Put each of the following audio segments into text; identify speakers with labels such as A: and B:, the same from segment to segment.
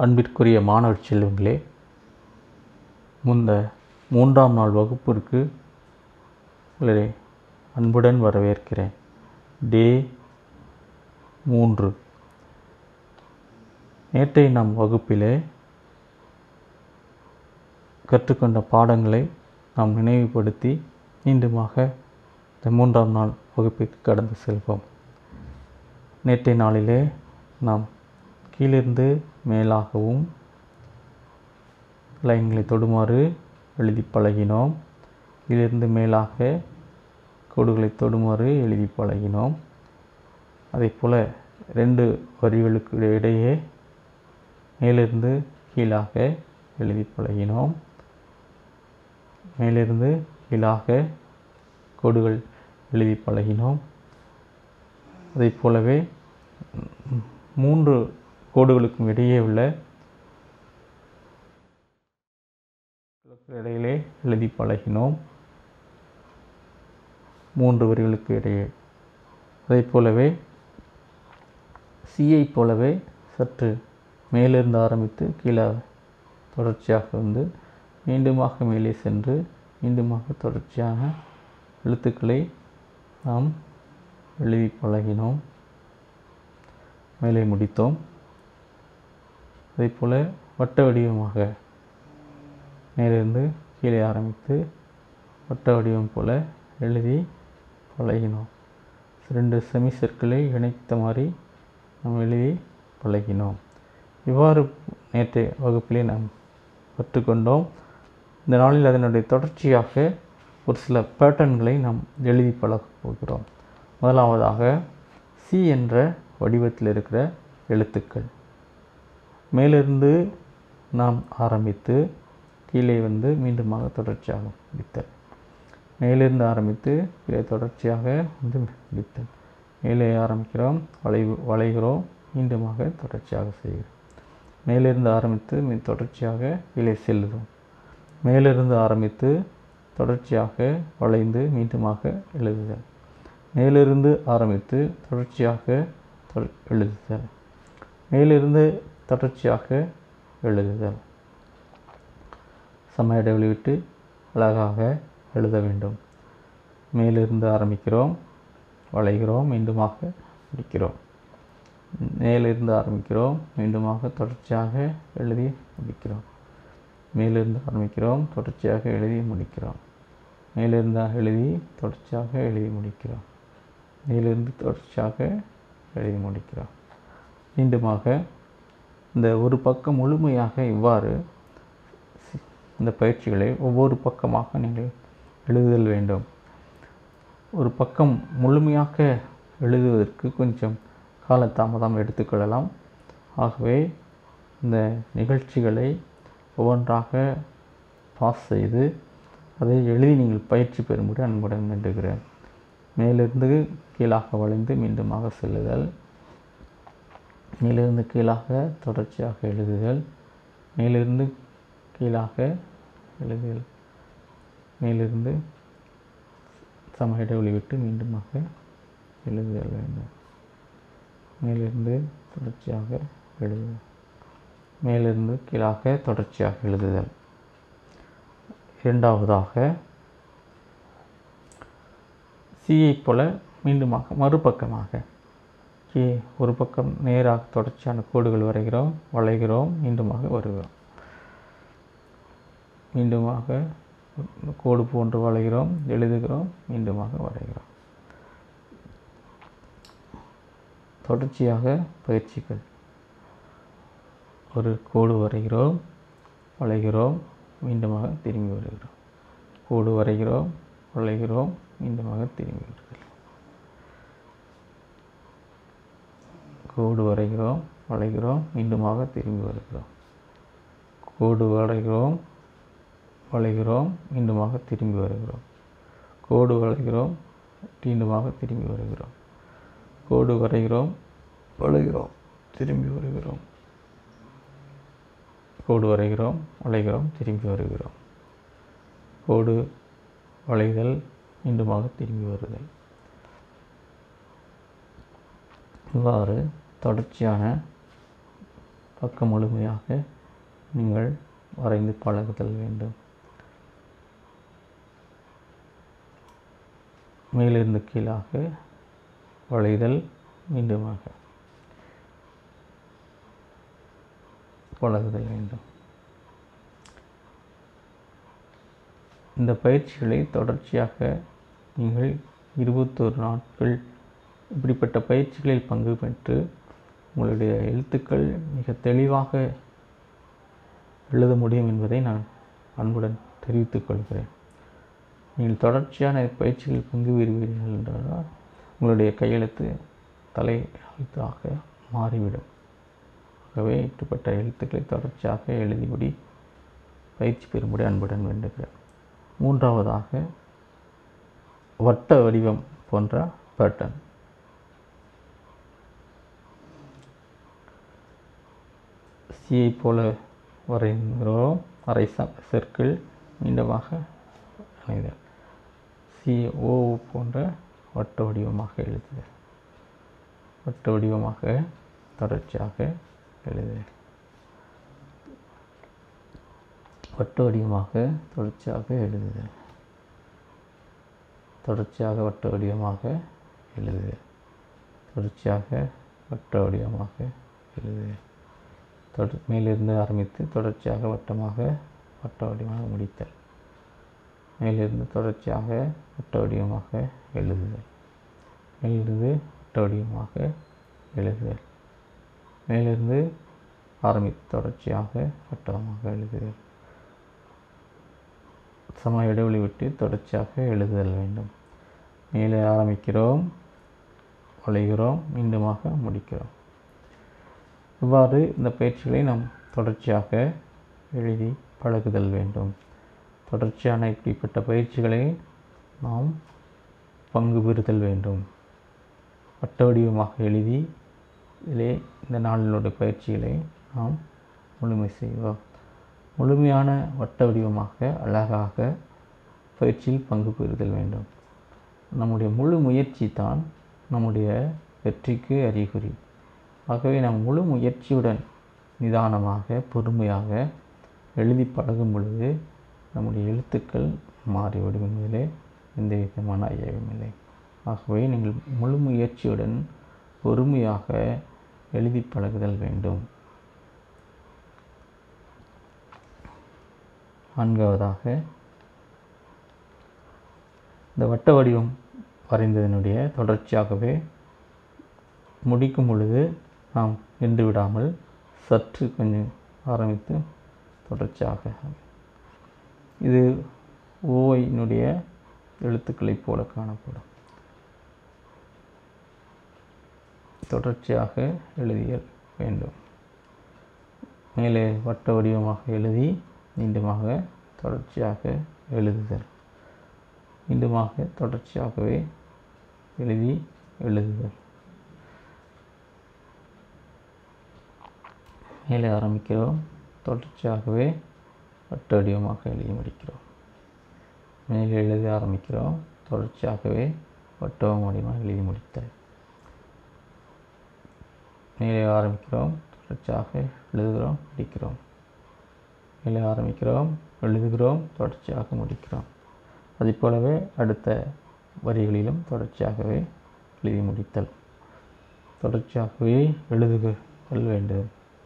A: அன்பிற்குரிய மாணவ செல்வங்களே முந்த மூன்றாம் நாள் வகுப்பிற்கு உங்களை அன்புடன் வரவேற்கிறேன் டே மூன்று நேற்றைய நம் வகுப்பிலே கற்றுக்கொண்ட பாடங்களை நாம் நினைவுபடுத்தி மீண்டுமாக இந்த மூன்றாம் நாள் வகுப்பிற்கு கடந்து செல்வோம் நேற்றைய நாளிலே நாம் கீழிருந்து மேலாகவும் லைன்களை தொடுமாறு எழுதி பழகினோம் கீழிருந்து மேலாக கோடுகளை தொடுமாறு எழுதி பழகினோம் அதே போல் ரெண்டு வரிகளுக்கு இடையே மேலிருந்து கீழாக எழுதி பழகினோம் மேலிருந்து கீழாக கோடுகள் எழுதி பழகினோம் அதை போலவே மூன்று கோடுகளுக்கும் இடையே உள்ள இடையிலே எழுதி பழகினோம் மூன்று வரிகளுக்கு இடையே அதை போலவே சியை போலவே சற்று மேலிருந்து ஆரம்பித்து கீழே தொடர்ச்சியாக வந்து மீண்டுமாக மேலே சென்று மீண்டுமாக தொடர்ச்சியாக எழுத்துக்களை நாம் எழுதி பழகினோம் மேலே முடித்தோம் அதே போல் வட்ட வடிவமாக மேலிருந்து கீழே ஆரம்பித்து வட்ட வடிவம் போல் எழுதி பழகினோம் ரெண்டு செமி சர்க்கிளை இணைத்த மாதிரி நாம் எழுதி பழகினோம் இவ்வாறு நேற்றைய வகுப்பிலே நாம் கற்றுக்கொண்டோம் இந்த நாளில் அதனுடைய தொடர்ச்சியாக ஒரு சில பேட்டர்ன்களை நாம் எழுதி பழகப் போகிறோம் முதலாவதாக சி என்ற வடிவத்தில் இருக்கிற எழுத்துக்கள் மேலிருந்து நாம் ஆரம்பித்து கீழே வந்து மீண்டுமாக தொடர்ச்சியாக முடித்தல் மேலிருந்து ஆரம்பித்து கீழே தொடர்ச்சியாக வந்து முடித்தல் மேலே ஆரம்பிக்கிறோம் வளைவு வளைகிறோம் மீண்டுமாக தொடர்ச்சியாக செய்கிறோம் மேலிருந்து ஆரம்பித்து மீ தொடர்ச்சியாக கீழே செல்லுகிறோம் மேலிருந்து ஆரம்பித்து தொடர்ச்சியாக வளைந்து மீண்டுமாக எழுதுதல் மேலிருந்து ஆரம்பித்து தொடர்ச்சியாக எழுதுதல் மேலிருந்து தொடர்ச்சியாக எழுதுதல் சம இடைவெளி விட்டு அழகாக எழுத வேண்டும் மேலிருந்து ஆரம்பிக்கிறோம் வளைகிறோம் மீண்டுமாக முடிக்கிறோம் மேலிருந்து ஆரம்பிக்கிறோம் மீண்டுமாக தொடர்ச்சியாக எழுதி முடிக்கிறோம் மேலிருந்து ஆரம்பிக்கிறோம் தொடர்ச்சியாக எழுதி முடிக்கிறோம் மேலிருந்து எழுதி தொடர்ச்சியாக எழுதி முடிக்கிறோம் மேலிருந்து தொடர்ச்சியாக எழுதி முடிக்கிறோம் மீண்டுமாக இந்த ஒரு பக்கம் முழுமையாக இவ்வாறு இந்த பயிற்சிகளை ஒவ்வொரு பக்கமாக நீங்கள் எழுதுதல் வேண்டும் ஒரு பக்கம் முழுமையாக எழுதுவதற்கு கொஞ்சம் காலதாமதம் எடுத்துக்கொள்ளலாம் ஆகவே இந்த நிகழ்ச்சிகளை ஒவ்வொன்றாக பாஸ் செய்து அதை எழுதி நீங்கள் பயிற்சி பெறும்படி அன்புடன் வேண்டுகிறேன் மேலிருந்து கீழாக வளைந்து மீண்டுமாக செல்லுதல் மேலிருந்து கீழாக தொடர்ச்சியாக எழுதுதல் மேலிருந்து கீழாக எழுதுதல் மேலிருந்து சம இடைவெளி விட்டு மீண்டுமாக எழுதுதல் வேண்டும் மேலிருந்து தொடர்ச்சியாக எழுதுதல் மேலிருந்து கீழாக தொடர்ச்சியாக எழுதுதல் இரண்டாவதாக சியை போல மீண்டுமாக மறுபக்கமாக கே ஒரு பக்கம் நேராக தொடர்ச்சியான கோடுகள் வரைகிறோம் வளைகிறோம் மீண்டுமாக வருகிறோம் மீண்டுமாக கோடு போன்று வளைகிறோம் எழுதுகிறோம் மீண்டுமாக வரைகிறோம் தொடர்ச்சியாக பயிற்சிகள் ஒரு கோடு வரைகிறோம் வளைகிறோம் மீண்டுமாக திரும்பி வருகிறோம் கோடு வரைகிறோம் வளைகிறோம் மீண்டுமாக திரும்பி வருகிறோம் கோடு வரைகிறோம் வளைகிறோம் மீண்டுமாக திரும்பி வருகிறோம் கோடு வரைகிறோம் வளைகிறோம் மீண்டுமாக திரும்பி வருகிறோம் கோடு வளைகிறோம் மீண்டுமாக திரும்பி வருகிறோம் கோடு வரைகிறோம் வளைகிறோம் திரும்பி வருகிறோம் கோடு வரைகிறோம் வளைகிறோம் திரும்பி வருகிறோம் கோடு வளைதல் மீண்டுமாக திரும்பி வருதல் இவ்வாறு தொடர்ச்சியான பக்கம் முழுமையாக நீங்கள் வரைந்து பழகுதல் வேண்டும் மேலிருந்து கீழாக வளைதல் மீண்டுமாக பழகுதல் வேண்டும் இந்த பயிற்சிகளை தொடர்ச்சியாக நீங்கள் இருபத்தோரு நாட்கள் இப்படிப்பட்ட பயிற்சிகளில் பங்கு பெற்று உங்களுடைய எழுத்துக்கள் மிக தெளிவாக எழுத முடியும் என்பதை நான் அன்புடன் தெரிவித்துக் கொள்கிறேன் நீங்கள் தொடர்ச்சியான பயிற்சிகளில் பங்கு பெறுவீர்கள் என்றால் உங்களுடைய கையெழுத்து தலை எழுத்தாக மாறிவிடும் ஆகவே இப்படிப்பட்ட எழுத்துக்களை தொடர்ச்சியாக எழுதிபடி பயிற்சி பெறும்படி அன்புடன் வேண்டுகிறேன் மூன்றாவதாக வட்ட வடிவம் போன்ற பேட்டர்ன் சியை போல வரைகிறோம் அரை சர்க்கிள் மீண்டுமாக அணைதல் சி ஓ போன்ற வட்ட வடிவமாக எழுதுதல் வட்ட வடிவமாக தொடர்ச்சியாக எழுதுதல் வட்ட வடிவமாக தொடர்ச்சியாக எழுதுதல் தொடர்ச்சியாக வட்ட வடிவமாக எழுதுதல் தொடர்ச்சியாக வட்ட வடிவமாக எழுதுதல் தொடர் மேலிருந்து ஆரம்பித்து தொடர்ச்சியாக வட்டமாக வட்ட வடிவமாக முடித்தல் மேலிருந்து தொடர்ச்சியாக வட்ட வடிவமாக எழுதுதல் மேலிருந்து வட்ட வடிவமாக எழுதுதல் மேலிருந்து ஆரம்பித்து தொடர்ச்சியாக வட்டமாக எழுதுதல் சம இடைவெளி விட்டு தொடர்ச்சியாக எழுதுதல் வேண்டும் மேலே ஆரம்பிக்கிறோம் வளைகிறோம் மீண்டுமாக முடிக்கிறோம் இவ்வாறு இந்த பயிற்சிகளை நாம் தொடர்ச்சியாக எழுதி பழகுதல் வேண்டும் தொடர்ச்சியான இப்படிப்பட்ட பயிற்சிகளை நாம் பங்கு பெறுதல் வேண்டும் வட்ட வடிவமாக எழுதி இதிலே இந்த நாளினுடைய பயிற்சிகளை நாம் முழுமை செய்வோம் முழுமையான வட்ட வடிவமாக அழகாக பயிற்சியில் பங்கு பெறுதல் வேண்டும் நம்முடைய முழு முயற்சி தான் நம்முடைய வெற்றிக்கு அறிகுறி ஆகவே நாம் முழு முயற்சியுடன் நிதானமாக பொறுமையாக எழுதி பழகும் பொழுது நம்முடைய எழுத்துக்கள் மாறிவிடும் என்பதிலே எந்த விதமான ஐயமில்லை ஆகவே நீங்கள் முழு முயற்சியுடன் பொறுமையாக எழுதி பழகுதல் வேண்டும் நான்காவதாக இந்த வட்ட வடிவம் வரைந்ததனுடைய தொடர்ச்சியாகவே முடிக்கும் பொழுது நாம் நின்று விடாமல் சற்று கொஞ்சம் ஆரம்பித்து தொடர்ச்சியாக இது ஓயினுடைய எழுத்துக்களைப் போல காணப்படும் தொடர்ச்சியாக எழுதிய வேண்டும் மேலே வட்ட வடிவமாக எழுதி மீண்டுமாக தொடர்ச்சியாக எழுதுதல் மீண்டுமாக தொடர்ச்சியாகவே எழுதி எழுதுதல் மேலே ஆரம்பிக்கிறோம் தொடர்ச்சியாகவே வட்ட வடிவமாக எழுதி முடிக்கிறோம் மேலே எழுத ஆரம்பிக்கிறோம் தொடர்ச்சியாகவே வட்ட வடிவமாக எழுதி முடித்தல் மேலே ஆரம்பிக்கிறோம் தொடர்ச்சியாக எழுதுகிறோம் முடிக்கிறோம் மேலே ஆரம்பிக்கிறோம் எழுதுகிறோம் தொடர்ச்சியாக முடிக்கிறோம் அதை போலவே அடுத்த வரிகளிலும் தொடர்ச்சியாகவே எழுதி முடித்தல் தொடர்ச்சியாகவே எழுதுதல் வேண்டும்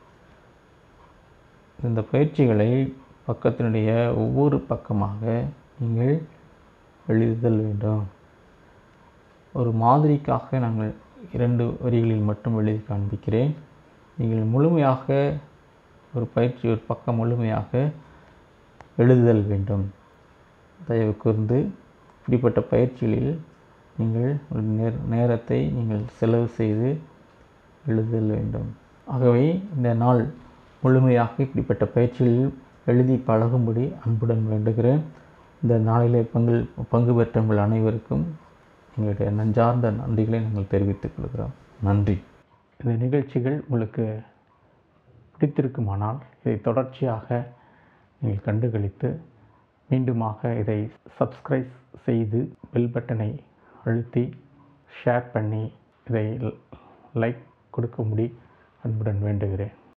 A: இந்த பயிற்சிகளை பக்கத்தினுடைய ஒவ்வொரு பக்கமாக நீங்கள் எழுதுதல் வேண்டும் ஒரு மாதிரிக்காக நாங்கள் இரண்டு வரிகளில் மட்டும் எழுதி காண்பிக்கிறேன் நீங்கள் முழுமையாக ஒரு பயிற்சி ஒரு பக்கம் முழுமையாக எழுதுதல் வேண்டும் தயவு கூர்ந்து இப்படிப்பட்ட பயிற்சிகளில் நீங்கள் ஒரு நேர் நேரத்தை நீங்கள் செலவு செய்து எழுதுதல் வேண்டும் ஆகவே இந்த நாள் முழுமையாக இப்படிப்பட்ட பயிற்சிகளில் எழுதி பழகும்படி அன்புடன் வேண்டுகிறேன் இந்த நாளிலே பங்கு பங்கு பெற்ற உங்கள் அனைவருக்கும் எங்களுடைய நஞ்சார்ந்த நன்றிகளை நாங்கள் தெரிவித்துக் கொள்கிறோம் நன்றி இந்த நிகழ்ச்சிகள் உங்களுக்கு பிடித்திருக்குமானால் இதை தொடர்ச்சியாக நீங்கள் கண்டுகளித்து மீண்டுமாக இதை சப்ஸ்கிரைப் செய்து பெல் பட்டனை அழுத்தி ஷேர் பண்ணி இதை லைக் கொடுக்கும்படி அன்புடன் வேண்டுகிறேன்